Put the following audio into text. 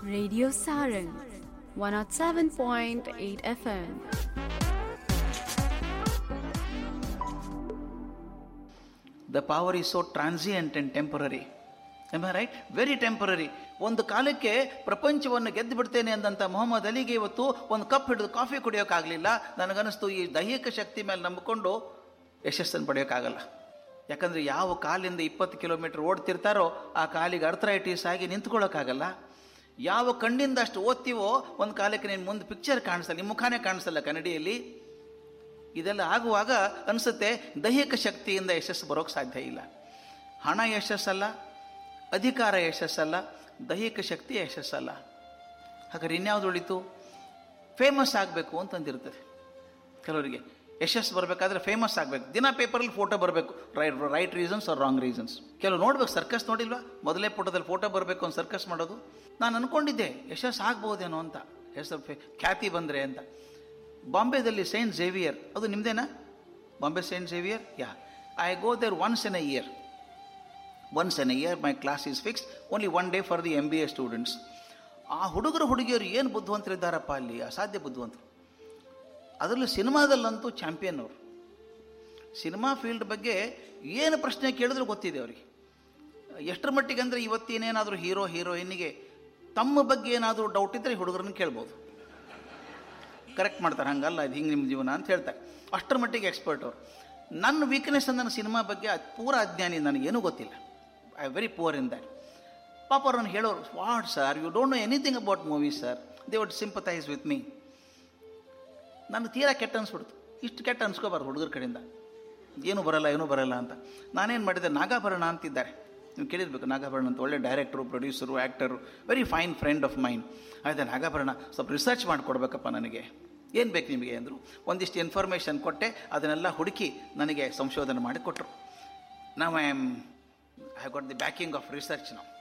Radio Saran 107.8 FM. The power is so transient and temporary am I right very temporary ಒಂದು ಕಾಲಕ್ಕೆ ಪ್ರಪಂಚವನ್ನು ಗೆದ್ದು ಬಿಡ್ತೇನೆ ಅಂದಂಥ ಮೊಹಮ್ಮದ್ ಅಲಿಗೆ ಇವತ್ತು ಒಂದು ಕಪ್ ಹಿಡಿದು ಕಾಫಿ ಕುಡಿಯೋಕ್ಕಾಗಲಿಲ್ಲ ನನಗನ್ನಿಸ್ತು ಈ ದೈಹಿಕ ಶಕ್ತಿ ಮೇಲೆ ನಂಬಿಕೊಂಡು ಯಶಸ್ಸನ್ನು ಪಡೆಯೋಕ್ಕಾಗಲ್ಲ ಯಾಕಂದರೆ ಯಾವ ಕಾಲಿಂದ ಇಪ್ಪತ್ತು ಕಿಲೋಮೀಟರ್ ಓಡ್ತಿರ್ತಾರೋ ಆ ಕಾಲಿಗೆ ಅರ್ಥರೈಟಿಸ್ ಆಗಿ ನಿಂತ್ಕೊಳ್ಳೋಕ್ಕಾಗಲ್ಲ ಯಾವ ಕಣ್ಣಿಂದ ಅಷ್ಟು ಓದ್ತೀವೋ ಒಂದು ಕಾಲಕ್ಕೆ ನೀನು ಮುಂದೆ ಪಿಕ್ಚರ್ ಕಾಣಿಸಲ್ಲ ನಿಮ್ಮ ಮುಖಾನೇ ಕಾಣಿಸಲ್ಲ ಕನ್ನಡಿಯಲ್ಲಿ ಇದೆಲ್ಲ ಆಗುವಾಗ ಅನಿಸುತ್ತೆ ದೈಹಿಕ ಶಕ್ತಿಯಿಂದ ಯಶಸ್ಸು ಬರೋಕ್ಕೆ ಸಾಧ್ಯ ಇಲ್ಲ ಹಣ ಯಶಸ್ಸಲ್ಲ ಅಧಿಕಾರ ಯಶಸ್ಸಲ್ಲ ದೈಹಿಕ ಶಕ್ತಿ ಯಶಸ್ಸಲ್ಲ ಹಾಗಾದ್ರೆ ಇನ್ಯಾವುದು ಉಳಿತು ಫೇಮಸ್ ಆಗಬೇಕು ಅಂತಂದಿರ್ತದೆ ಕೆಲವರಿಗೆ ಯಶಸ್ಸು ಬರಬೇಕಾದ್ರೆ ಫೇಮಸ್ ಆಗಬೇಕು ದಿನ ಪೇಪರಲ್ಲಿ ಫೋಟೋ ಬರಬೇಕು right right reasons or wrong reasons ಕೆಲವು ನೋಡ್ಬೇಕು ಸರ್ಕಸ್ ನೋಡಿಲ್ವಾ ಮೊದಲೇ ಫೋಟೋದಲ್ಲಿ ಫೋಟೋ ಬರಬೇಕು ಅಂತ ಸರ್ಕಸ್ ಮಾಡೋದು ನಾನು ಅನ್ಕೊಂಡಿದ್ದೆ ಯಶಸ್ಸು ಆಗ್ಬೋದೇನೋ ಅಂತ ಹೆಸರು ಫೆ- ಖ್ಯಾತಿ ಬಂದರೆ ಅಂತ ಬಾಂಬೆದಲ್ಲಿ ಸೈಂಟ್ ಝೇವಿಯರ್ ಅದು ನಿಮ್ಮದೇನಾ Bombay saint Xavier yeah I go there once in a year once in a year my class is fix only one day for the M B A students ಆ ಹುಡುಗರು ಹುಡುಗಿಯರು ಏನು ಬುದ್ಧಿವಂತರಿದ್ದಾರಪ್ಪ ಅಲ್ಲಿ ಅಸಾಧ್ಯ ಬುದ್ಧಿವಂತರು ಅದರಲ್ಲೂ ಸಿನಿಮಾದಲ್ಲಂತೂ ಚಾಂಪಿಯನ್ ಅವರು ಸಿನಿಮಾ ಫೀಲ್ಡ್ ಬಗ್ಗೆ ಏನು ಪ್ರಶ್ನೆ ಕೇಳಿದ್ರು ಗೊತ್ತಿದೆ ಅವರಿಗೆ ಎಷ್ಟರ ಮಟ್ಟಿಗೆ ಅಂದರೆ ಇವತ್ತೇನೇನಾದರೂ ಹೀರೋ ಹೀರೋಯಿನ್ನಿಗೆ ತಮ್ಮ ಬಗ್ಗೆ ಏನಾದರೂ ಡೌಟ್ ಇದ್ದರೆ ಈ ಹುಡುಗರನ್ನ ಕೇಳ್ಬೋದು ಕರೆಕ್ಟ್ ಮಾಡ್ತಾರೆ ಹಂಗಲ್ಲ ಇದು ಹಿಂಗೆ ನಿಮ್ಮ ಜೀವನ ಅಂತ ಹೇಳ್ತಾರೆ ಅಷ್ಟರ ಮಟ್ಟಿಗೆ ಎಕ್ಸ್ಪರ್ಟ್ ಅವರು ನನ್ನ ವೀಕ್ನೆಸ್ ನನ್ನ ಸಿನಿಮಾ ಬಗ್ಗೆ ಅದ್ ಪೂರ ಅಜ್ಞಾನಿ ನನಗೇನೂ ಗೊತ್ತಿಲ್ಲ I very poor in that ಪಾಪ ಅವ್ರನ್ನ ಹೇಳೋರು what sir you don't know anything about movies sir they would sympathise with me ನನಗೆ ತೀರಾ ಕೆಟ್ಟ ಅನ್ಸ್ಬಿಡ್ತು ಇಷ್ಟು ಕೆಟ್ಟ ಅನ್ಸ್ಕೋಬಾರ್ದು ಹುಡುಗರ ಕಡೆಯಿಂದ ಏನೂ ಬರಲ್ಲ ಏನೂ ಬರಲ್ಲ ಅಂತ ನಾನೇನು ಮಾಡಿದೆ ನಾಗಾಭರಣ ಅಂತಿದ್ದಾರೆ ನೀವು ಕೇಳಿರ್ಬೇಕು ನಾಗಾಭರಣ ಅಂತ ಒಳ್ಳೆ director producer actor very fine friend of mine ಆಯ್ತು ನಾಗಾಭರಣ ಸ್ವಲ್ಪ ರಿಸರ್ಚ್ ಮಾಡಿಕೊಡ್ಬೇಕಪ್ಪ ನನಗೆ ಏನು ಬೇಕು ನಿಮಗೆ ಅಂದರು ಒಂದಿಷ್ಟು ಇನ್ಫಾರ್ಮೇಷನ್ ಕೊಟ್ಟೆ ಅದನ್ನೆಲ್ಲ ಹುಡುಕಿ ನನಗೆ ಸಂಶೋಧನೆ ಮಾಡಿ ಕೊಟ್ಟರು ನಾವು I am I got the backing of research ನಾವು